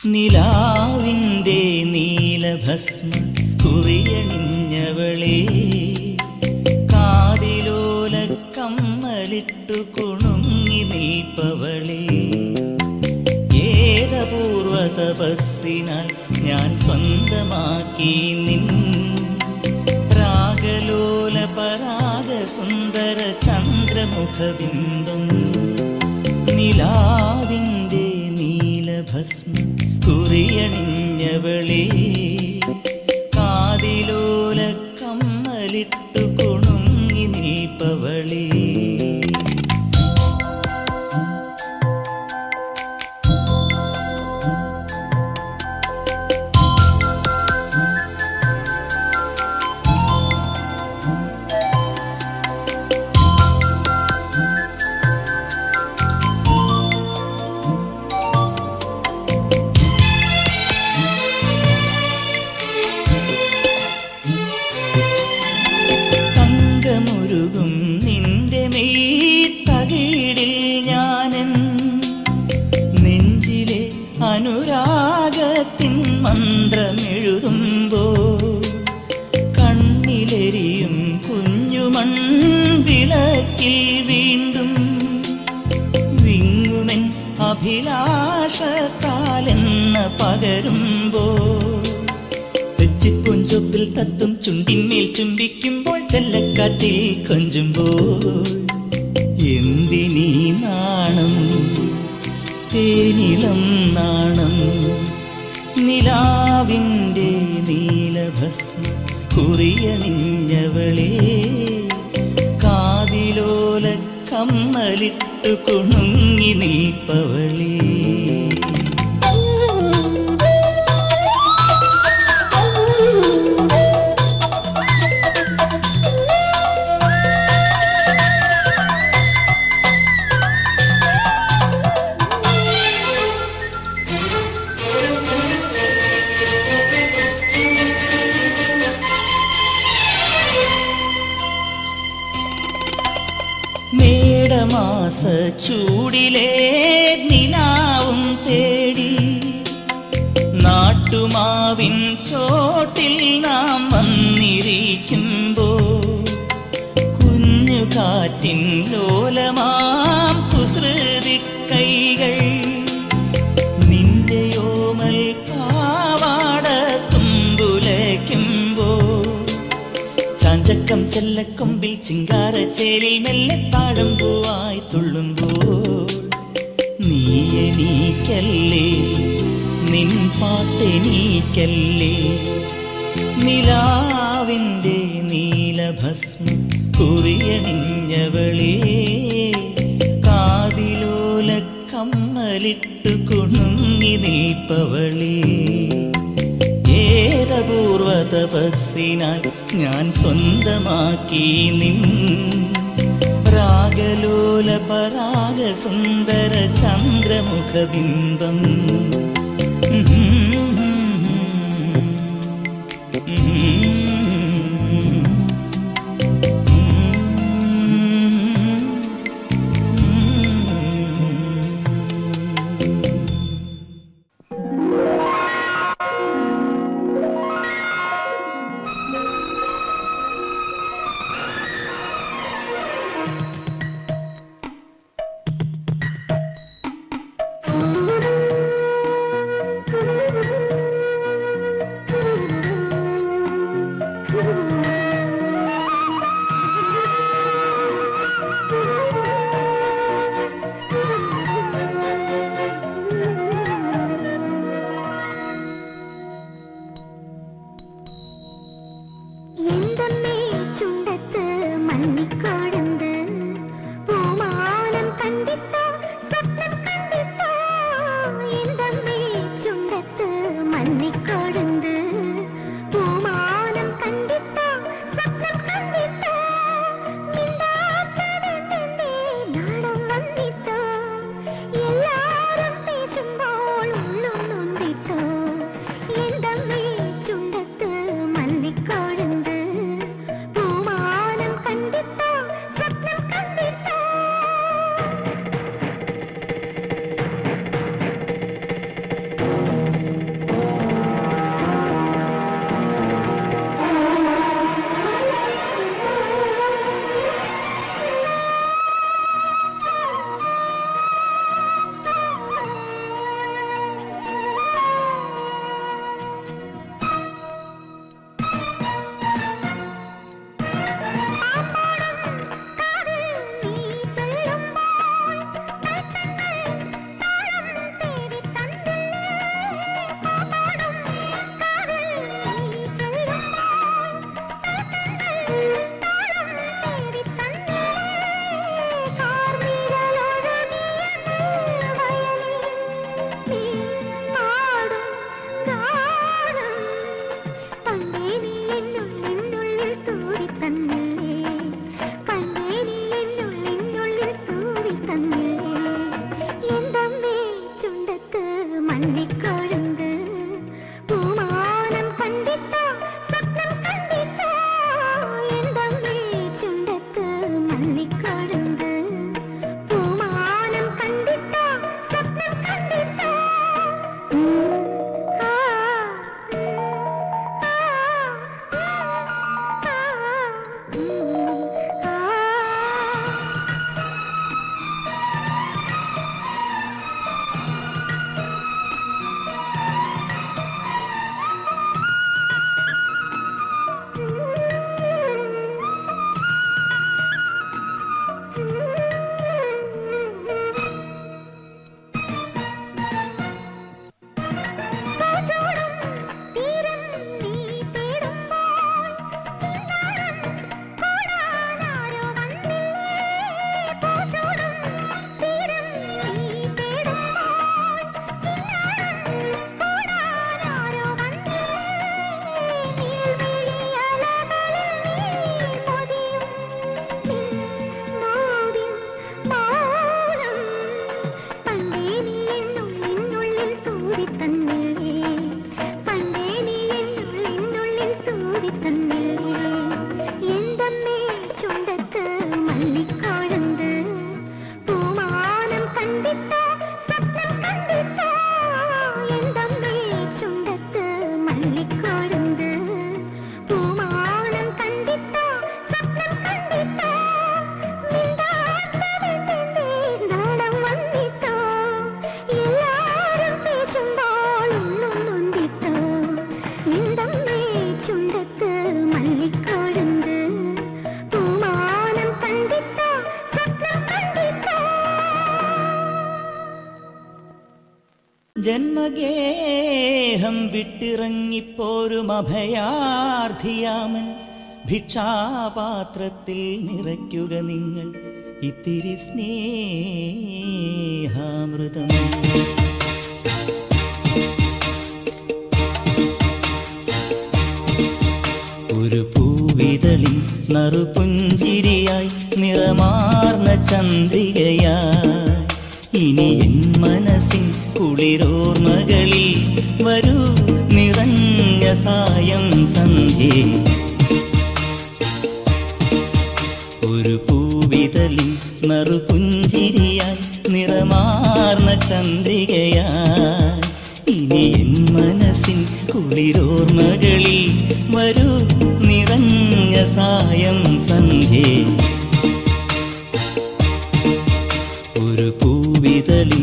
നിലാവിൻ്റെ നീലഭസ്മ കുറിയണിഞ്ഞവളേ കാതിലോല കമ്മലിട്ടു കുണുങ്ങി നിൽപ്പവളേ ഏതപൂർവ തപസ്സിനാൽ ഞാൻ സ്വന്തമാക്കി നിൻ രാഗലോല പരാഗ സുന്ദര ചന്ദ്രമുഖബിംബം നിലാവിൻ്റെ നീലഭസ്മ കുറിയണിഞ്ഞവളേ കാതിലോല കമ്മലിട്ടു കുണുങ്ങി നീപ്പവളേ തങ്കമുരുകും നിന്റെ മെയ് തകിടിൽ ഞാനൻ നെഞ്ചിലെ അനുരാഗത്തിൻ മന്ത്രമെഴുതുമ്പോ കണ്ണിലെരിയും കുഞ്ഞുമൺ വിളക്കിൽ വീണ്ടും വിങ്ങുമെൻ അഭിലാഷത്താലെന്ന പകരുമ്പോ തെച്ചിപ്പൊഞ്ചൊപ്പിൽ തത്തും ചുണ്ടിന്മേൽ ചുംബിക്കുമ്പോൾ ചെല്ലക്കാറ്റിൽ കൊഞ്ചുമ്പോൾ എന്തിനീ നാണം തേനിളം നാണം നിലാവിൻ്റെ നീലഭസ്മ കുറിയണിഞ്ഞവളേ കാതിലോല കമ്മലിട്ടു കുണുങ്ങി നിൽപ്പവളേ മേടമാസ ചൂടിലെ നിലാവും തേടി നാട്ടുമാവിൻ ചോട്ടിൽ നാം വന്നിരിക്കുമ്പോ കുഞ്ഞു കാറ്റിൻ ലോലമാം കുസൃതി കൈകൾ നിന്റെയോമൽ പാവാട തുമ്പുലയ്ക്കുമ്പോ ചാഞ്ചക്കം ചെല്ലക്കൊമ്പിൽ ചിങ്കാരച്ചേലിൽ മെല്ലെ താഴമ്പൂവായി തുള്ളുമ്പോൾ നീ എണീക്കല്ലേ നിൻ പാട്ടെണീക്കല്ലേ നിലാവിൻ്റെ നീലഭസ്മ കുറിയണിഞ്ഞവളേ കാതിലോല കമ്മലിട്ടു കുണുങ്ങി നിൽപ്പവളേ ഏതപൂർവ തപസ്സിനാൽ ഞാൻ സ്വന്തമാക്കി നിൻ രാഗലോല പരാഗ സുന്ദര ചന്ദ്രമുഖബിംബം ജന്മഗേഹം വിട്ടിറങ്ങിപ്പോരും അഭയാർത്ഥിയാമൻ ഭിക്ഷാപാത്രത്തിൽ നിറയ്ക്കുക നിങ്ങൾ ഇത്തിരി സ്നേഹാമൃതം ഒരു പൂവിതളിൽ നറുപുഞ്ചിരിയായി നിറമാർന്ന ചന്ദ്രികയായി ഇനി എൻ മനസ്സിൻ കുളിരോർമകളിൽ വരൂ നിറഞ്ഞ സായം സന്ധ്യേ ഒരു പൂവിതളിൽ നറുപുഞ്ചിരിയായി നിറമാർന്ന ചന്ദ്രികയായി ഇനി എൻ മനസ്സിൻ കുളിരോർമകളിൽ വരൂ നിറഞ്ഞ സായം സന്ധ്യേ ഒരു പൂവിതളിൽ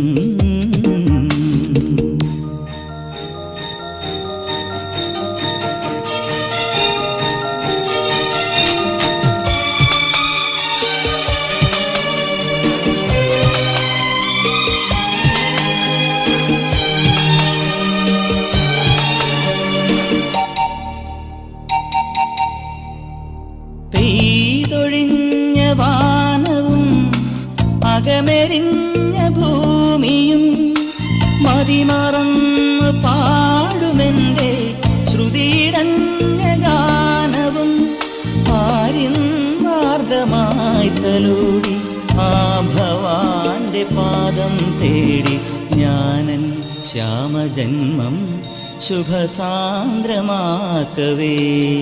പെയ്തൊഴിഞ്ഞ വാനവും അകമെരിഞ്ഞ ഭൂമിയും മതിമറന്ന് പാടുമെൻ്റെ ശ്രുതിയിടഞ്ഞ ഗാനവും ആര്യന്മാർഗമായി തലോടി ആ ഭവാന്റെ പാദം തേടി ഞാനൻ ശ്യാമജന്മം ശുഭസാന്ദ്രമാക്കവേ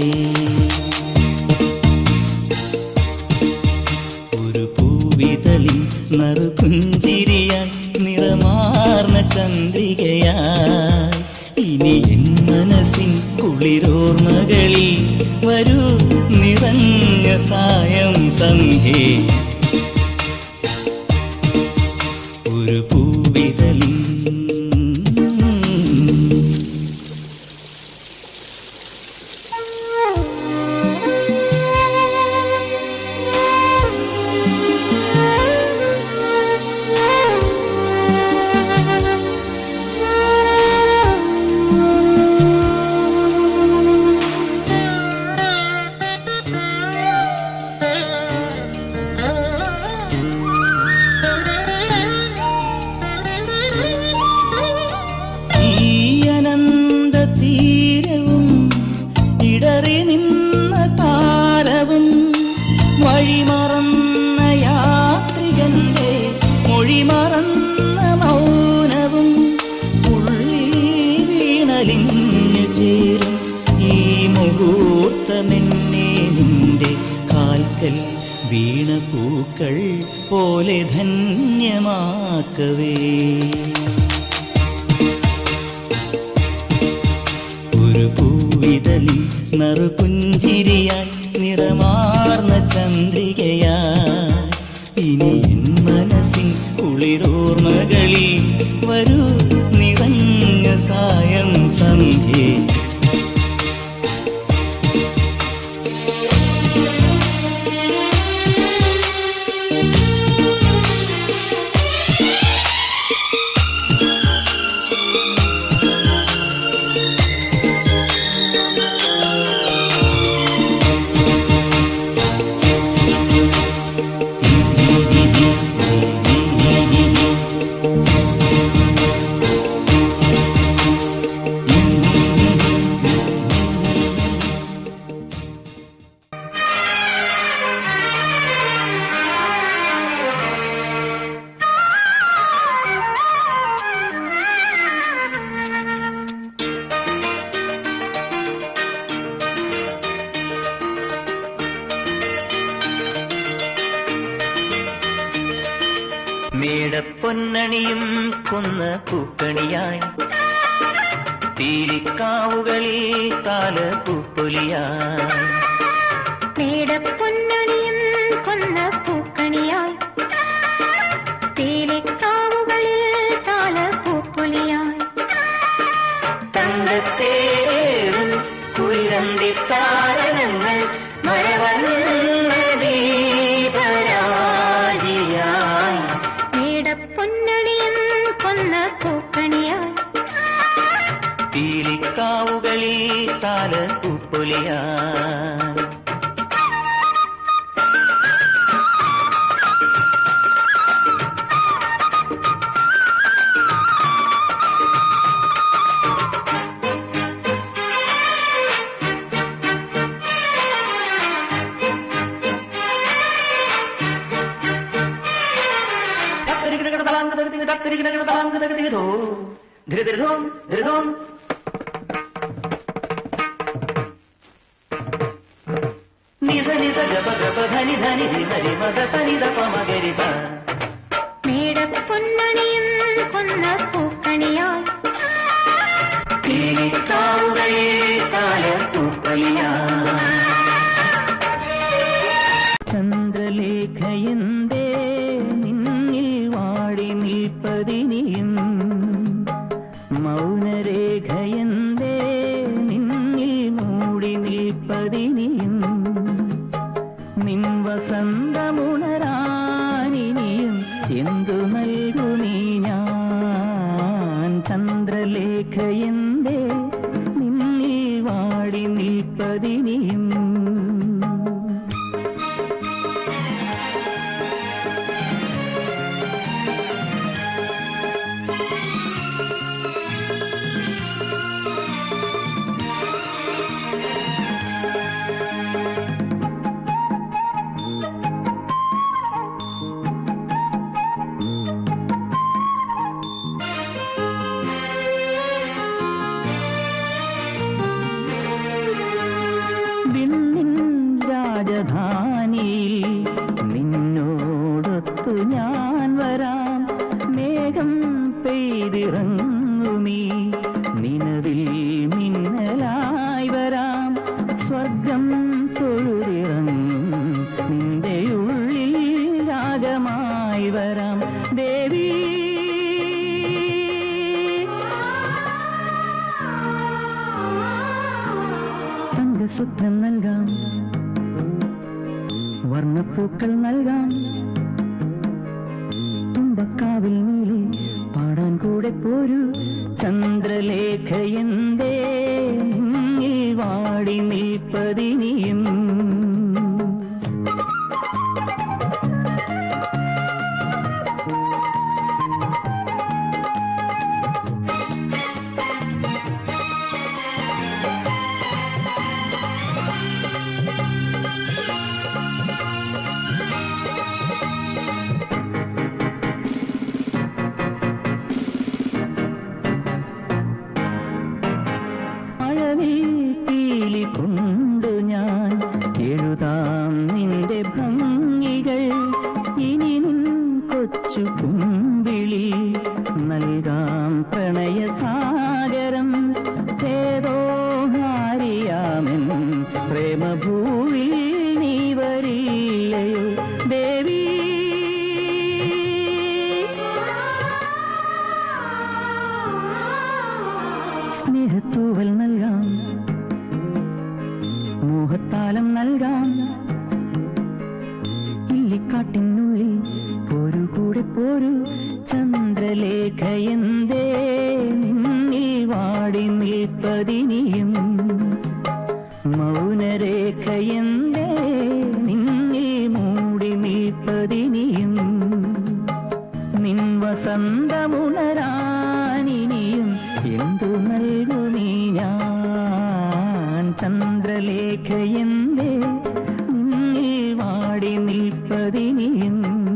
ഒരു പൂവിതളിൽ നറുപുഞ്ചിരിയായി നിറമാർന്ന ചന്ദ്രികയായി ഇനി എൻ മനസ്സിൻ കുളിരോർമകളിൽ വരൂ നിറഞ്ഞ സായം സന്ധ്യേ ഒരു പൂവിതളിൽ ഈ അനന്ത തീരവും ഇടറി നിന്ന താരവും വഴിമറന്ന യാത്രികന്റെ മൊഴിമറന്ന മൗനവും ഉള്ളിൽ വീണലിഞ്ഞു ചേരും ഈ മുഹൂർത്തമെന്നെ നിന്റെ കാൽക്കൽ വീണ പൂക്കൾ പോലെ ധന്യമാക്കവേ ഒരു പൂവിതളിൽ നറുപുഞ്ചിരിയായി നിറമാർന്ന ചന്ദ്രികയായി ഇനി എൻ മനസ്സിൻ കുളിരോർമകളിൽ വരൂ നിറഞ്ഞ സായം സന്ധ്യേ മേടപ്പൊന്നണിയും കൊന്ന പൂക്കണിയായി തീരിക്കാവുകളിൽ കാല പൂപ്പൊലിയായി മേടപ്പൊന്നണിയും കൊന്ന പൂക്കണിയായി തേലിക്കാവുകളിൽ താലപ്പൂപ്പൊലിയായി തങ്കത്തേറും കുളിരന്തി താരകങ്ങൾ മഴവന്ന ദീപരാ പൂപ്പൊലിയായി నిజ నిజ గప గప ధని ధని ధరి మద సని దప మగరి മേടപ്പൊന്നണിയും കൊന്ന പൂക്കണിയായി തേനിക്കാവുകളേ കാല പൂപ്പൊലിയായി ചന്ദ്രലേഖയന്തേ നിന്നിൽ വാടി നിൽപ്പതിനിയും മൗനരേഖയന്തേ നിന്നിൽ മൂടി നിൽപ്പതിനിയും നിൻ വസന്തമുണരാനിനിയും എന്തു നൽകുമീ ഞാൻ ചന്ദ്രലേഖയന്തേ നിന്നിൽ വാടി നിൽപ്പതിനിയും വിണ്ണിൻ രാജധാനിയിൽ നിന്നോടൊത്തു ഞാൻ വരാം മേഘം പെയ്തിറങ്ങുമീ നിലവിൽ മിന്നലായി വരാം സ്വർഗം തൊഴുതിറങ്ങും നിന്റെ ഉള്ളിൽ രാഗമായി വരാം ദേവി തങ്ക സ്വപ്നം നൽകാം വർണ്ണപ്പൂക്കൾ നൽകാം തുമ്പക്കാവിൽ നീളി പാടാൻ കൂടെ പോരൂ ചന്ദ്രലേഖയന്തേ നിന്നിൽ വാടി നിൽപ്പതിനിയും മഴവിൽ പീലി കൊണ്ടു ഞാൻ എഴുതാം നിന്റെ ഭംഗികൾ ഇനി നിൻ കൊച്ചു കുമ്പിളി നൽകാം പ്രണയസാഗരം ചേതോ ഹാരിയാമെൻ പ്രേമഭൂവിൽ നീ വരില്ലയോ ദേവി സ്നേഹത്തൂവൽ നൽകാം മോഹത്താലം നൽകാം ഇല്ലിക്കാട്ടിനുള്ളിൽ പോരു കൂടെ പോരു ചന്ദ്രലേഖയന്തേ നിന്നിൽ വാടി നിൽപ്പതിനിയും മൗനരേഖയന്തേ നിന്നിൽ മൂടി നിൽപ്പതിനിയും നിൻ വസന്തമുണരാനിനിയും എന്തു നൽകുമീ ഞാൻ ചന്ദ്രലേഖയന്തേ നിന്നിൽ വാടി നിൽപ്പതിനിയും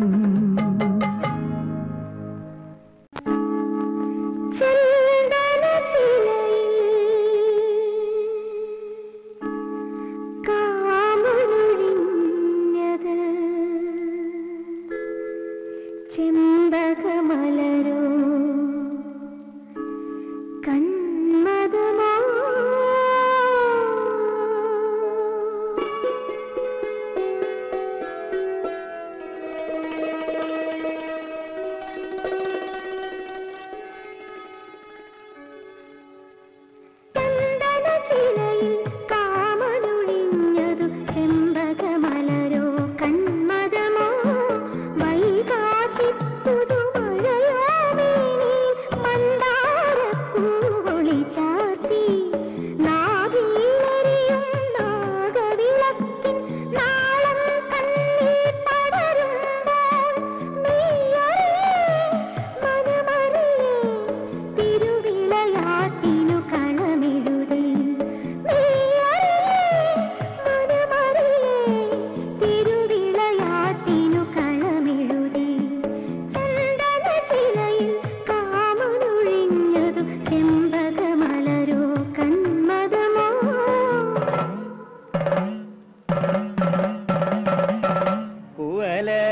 ചെമ്പകമലരോ കന്മദമോ ചന്ദനശിലയിൽ കാമനൊഴിഞ്ഞതു ചെമ്പകമലരോ കന്മദമോ വൈകാശി പുതുമഴയോ നീ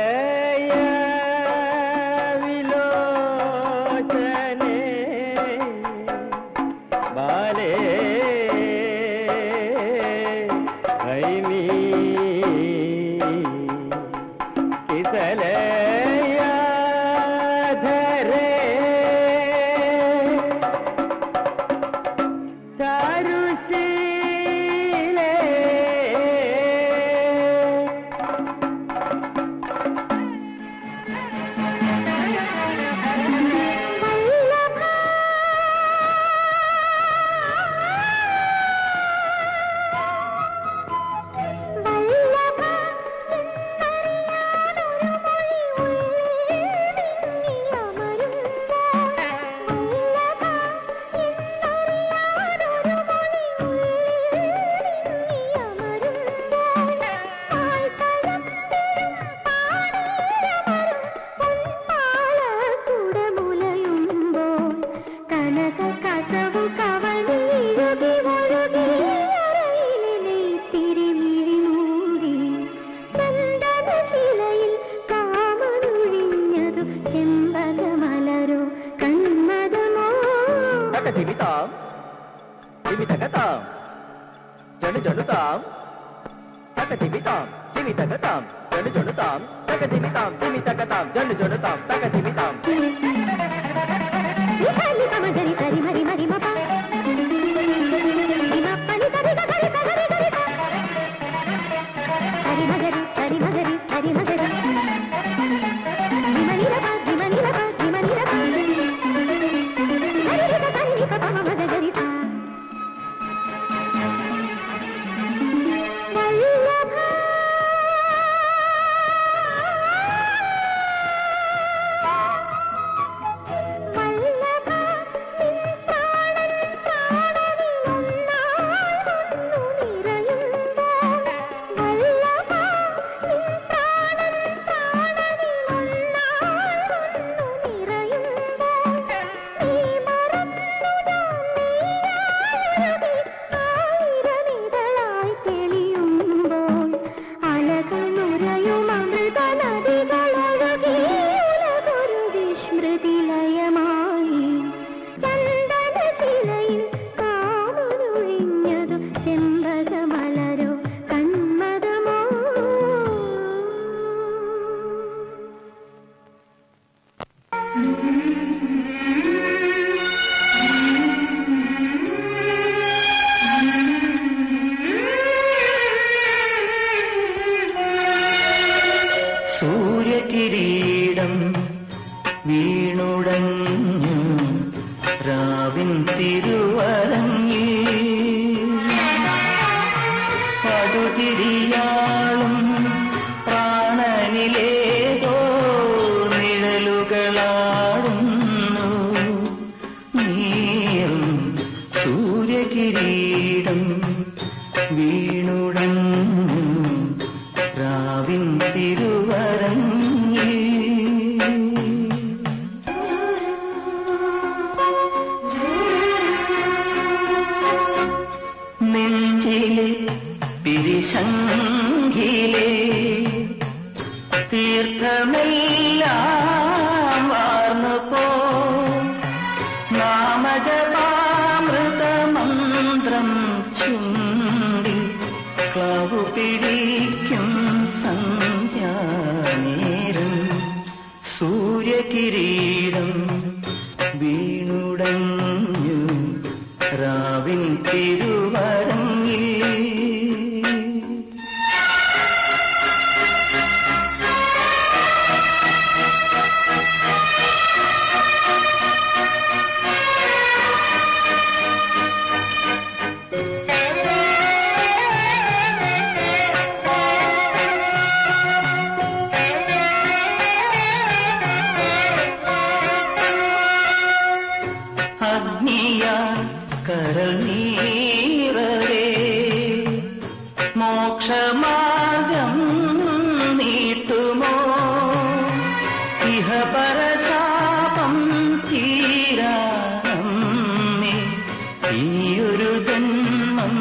വിലോചനെ ബാലേ ഹൈമീ കിസലയാധരേ ചാരുശീലേ കനക കസവു കവളിഴുകി ഒഴുകി അരയിലെ തിരിമിഴി മൂടി ചന്ദനശിലയിൽ കാമനൊഴിഞ്ഞതു ചെമ്പകമലരോ കന്മതമോ തക തിമിതാം തിമിതകതാം ജണു ജണുതാം തക തിമിതാം തിമിതകതാം ജണു ജണുതാം തക തിമിതാം തിമിതകതാം ജണു ജണുതാം തക തിമിതാം నిహాలి కమగరి కరి మరి మరి మప నిమప్పని కరి కరి కరి కరి కరి మగరి కరి మగరి కరి మగరి నిమనిలప నిమనిలప నిమనిలప హరిక కరిక పమ మగరి వల్లభ വല്ലഭ പ്രാണൻ പ്രാണനിലൊന്നായൊന്നു നിറയുമ്പോൾ വല്ലഭ പ്രാണൻ പ്രാണനിലൊന്നായൊന്നു നിറയുമ്പോൾ നീ മറന്നു ഞാൻ നീയാഴകി ആയിരമിതളായി തെളിയുമ്പോൾ അലകനുരയും അമൃത നദികളൊഴുകി ഉലകൊരു വിസ്മൃതിലയമായി ചന്ദനശിലയിൽ കാമനൊഴിഞ്ഞതു ചെമ്പകമലരോ കന്മതമോ സൂര്യകിരീടം വീണുടഞ്ഞു രാവിൻ തിരുവരങ്ങി പടുതിരിയാളും പ്രാണനിലേതോ നിഴലുകളാടുന്നു നീറും സൂര്യകിരീടം വീണുടഞ്ഞു രാവിൻ തിരുവരങ്ങി നെഞ്ചിലെ പിരിശങ്കിലെ തീർത്ഥമെല്ലാം വാർന്നു പോ നാമജപാമൃതമന്ത്രം ചുണ്ടി ക്ലാവു പിടിക്കും സന്ധ്യാനേരം സൂര്യകിരീടം വീണുടഞ്ഞു രാവിൻ തിരുവരങ്ങിൽ അഗ്നിയ കരൽ നീറവേ മോക്ഷമാർഗം നീട്ടുമോ ഇഹ പരശാപം തീരാനമ്മേ ഇനിയൊരു ജന്മം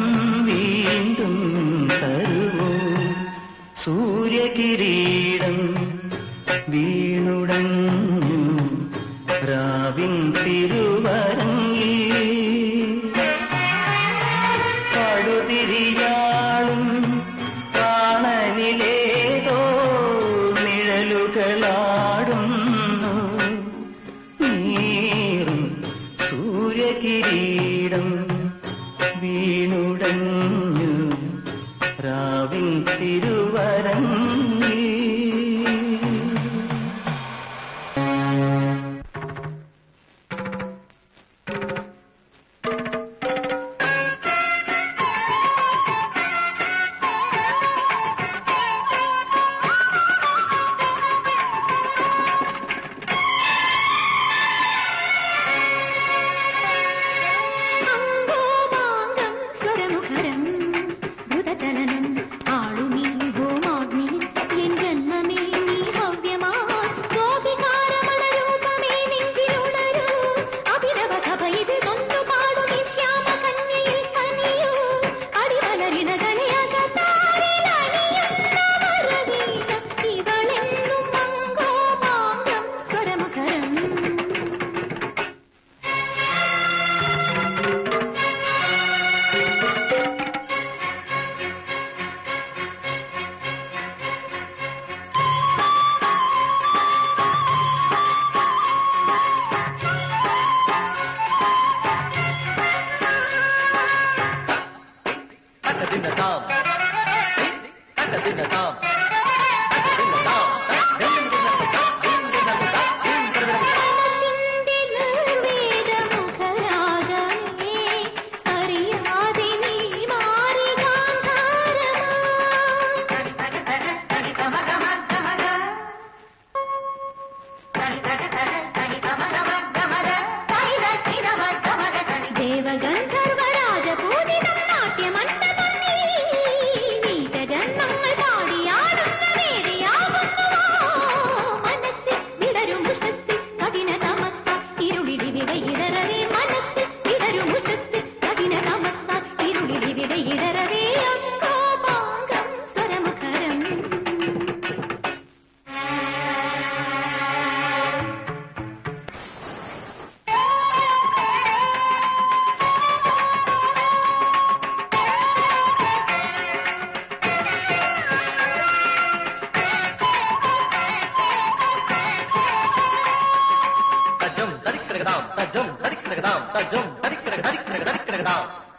വീണ്ടും തരുമോ സൂര്യകിരീടം വീണുടഞ്ഞു രാവിൻ തിരുവരങ്ങി പടുതിരിയാളും കാണലിലേതോ നിഴലുകളാടുന്നു നീറും സൂര്യകിരീടം വീണുടഞ്ഞു രാവിൻ തിരുവരങ്ങി അംഗോമാംഗം സ്വരമുഖരം ധൃതചലനം ആളുമീ ഭൂമാഗ്നി എൻ ജന്മമേ നീ ഭവ്യമാ ഗോപികാരമണരൂപമേ നെഞ്ചിലുണരൂ അഭിനവ സഭ ഇത് നൊന്തു പാടും ഈ ശ്യാമ കന്യയിൽ കനിയൂ അടിമലരിണ ഇവളെന്നും അംഗോമാംഗം സ്വരമുഖരം മനസ്സിന്റെ നിർവേദമുഖരാഗമേ അറിയാതെ നീ മാറി ദേവഗന്ധർവരാജപൂജിതം നാട്യമണ്ഡപം നീ നീചജന്മങ്ങൾ പാടിയാടുന്ന വേദിയാകുന്നുവോ മനസ്സിൽ വിടരും ഉഷസ്സിൽ കഠിന തമസ്സ ഇരുളിടിവിടയിടറവേ മനസ്സിൽ വിടരും ഉഷസ്സിൽ കഠിന തമസ്സ ഇരുളിടിവിടയിടറവേ അങ്കോപാംഗം സ്വരമുഖരം തജം തരിക്കിടകടാം തജം തരിക്കിടകടാം തജം തരിക്കിടക തരിക്കിടക തരിക്കിടകടാം